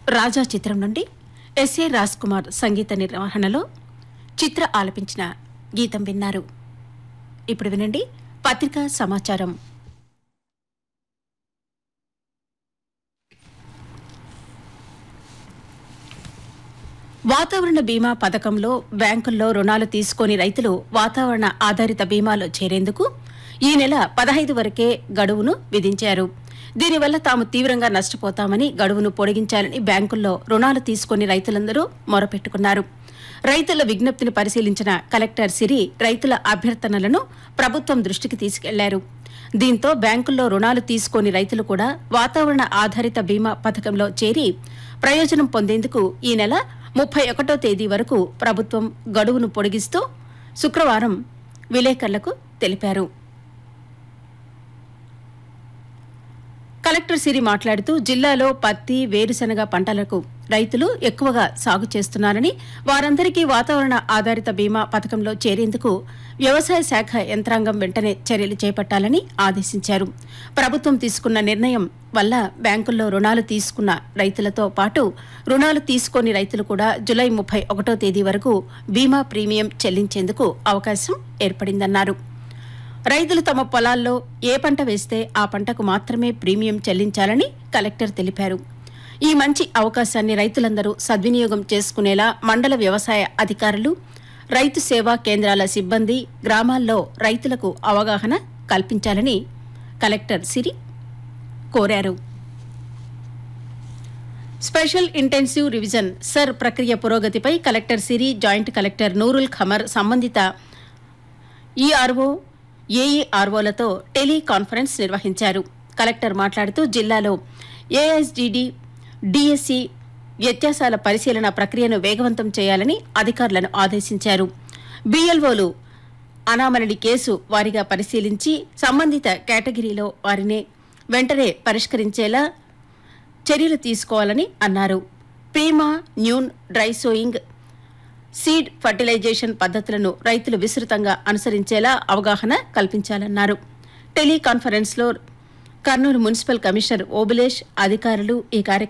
రాజా చిత్రం నుండి ఎస్ఏ రాజ్ కుమార్ సంగీత నిర్వహణలో చిత్ర ఆలపించిన గీతం విన్నారు ఇప్పుడు వినండి పత్రికా సమాచారం వాతావరణ బీమా పథకంలో బ్యాంకుల్లో రుణాలు తీసుకొని రైతులు వాతావరణ ఆధారిత బీమాలో చేరేందుకు ఈ నెల పదహైదు వరకే గడువును విధించారు దీనివల్ల తాము తీవ్రంగా నష్టపోతామని గడువును పొడిగించాలని బ్యాంకుల్లో రుణాలు తీసుకొని రైతులందరూ మొరపెట్టుకున్నారు రైతుల విజ్ఞప్తిని పరిశీలించిన కలెక్టర్ సిరి రైతుల అభ్యర్థనలను ప్రభుత్వం దృష్టికి తీసుకెళ్లారు దీంతో బ్యాంకుల్లో రుణాలు తీసుకొని రైతులు కూడా వాతావరణ ఆధారిత బీమా పథకంలో చేరి ప్రయోజనం పొందేందుకు ఈ నెల ముప్పై ఒకటో తేదీ వరకు ప్రభుత్వం గడువును పొడిగిస్తూ శుక్రవారం విలేకరులకు తెలిపారు కలెక్టర్ సిరి మాట్లాడుతూ జిల్లాలో పత్తి వేరుశనగ పంటలకు రైతులు ఎక్కువగా సాగు చేస్తున్నారని వారందరికీ వాతావరణ ఆధారిత బీమా పథకంలో చేరేందుకు వ్యవసాయ శాఖ యంత్రాంగం వెంటనే చర్యలు చేపట్టాలని ఆదేశించారు ప్రభుత్వం తీసుకున్న నిర్ణయం వల్ల బ్యాంకుల్లో రుణాలు తీసుకున్న రైతులతో పాటు రుణాలు తీసుకొని రైతులు కూడా జులై ముప్పై ఒకటో తేదీ వరకు బీమా ప్రీమియం చెల్లించేందుకు అవకాశం ఏర్పడిందన్నారు రైతులు తమ పొలాల్లో ఏ పంట వేస్తే ఆ పంటకు మాత్రమే ప్రీమియం చెల్లించాలని కలెక్టర్ తెలిపారు ఈ మంచి అవకాశాన్ని రైతులందరూ సద్వినియోగం చేసుకునేలా మండల వ్యవసాయ అధికారులు రైతు సేవా కేంద్రాల సిబ్బంది గ్రామాల్లో రైతులకు అవగాహన కల్పించాలని కలెక్టర్ సిరి కోరారు స్పెషల్ ఇంటెన్సివ్ రివిజన్ సర్ ప్రక్రియ పురోగతిపై collector Siri joint collector Nurul Khamar సంబంధిత ఈఆర్ఓ ఏఈఆర్ఓలతో టెలికాన్ఫరెన్స్ నిర్వహించారు కలెక్టర్ మాట్లాడుతూ జిల్లాలో ఏఎస్డిడి డిఎస్సి వ్యత్యాసాల పరిశీలన ప్రక్రియను వేగవంతం చేయాలని అధికారులను ఆదేశించారు బిఎల్ఓలు అనామరణ కేసు వారిగా పరిశీలించి సంబంధిత కేటగిరీలో వారిని వెంటనే పరిష్కరించేలా చర్యలు తీసుకోవాలని అన్నారు ప్రీమా న్యూన్ డ్రై సోయింగ్ సీడ్ ఫర్టిలైజేషన్ పద్ధతులను రైతులు విస్తృతంగా అనుసరించేలా అవగాహన కల్పించాలన్నారు టెలికాన్ఫరెన్స్లో కర్నూలు మున్సిపల్ కమిషనర్ ఓబులేష్ అధికారులు ఈ కార్యక్రమం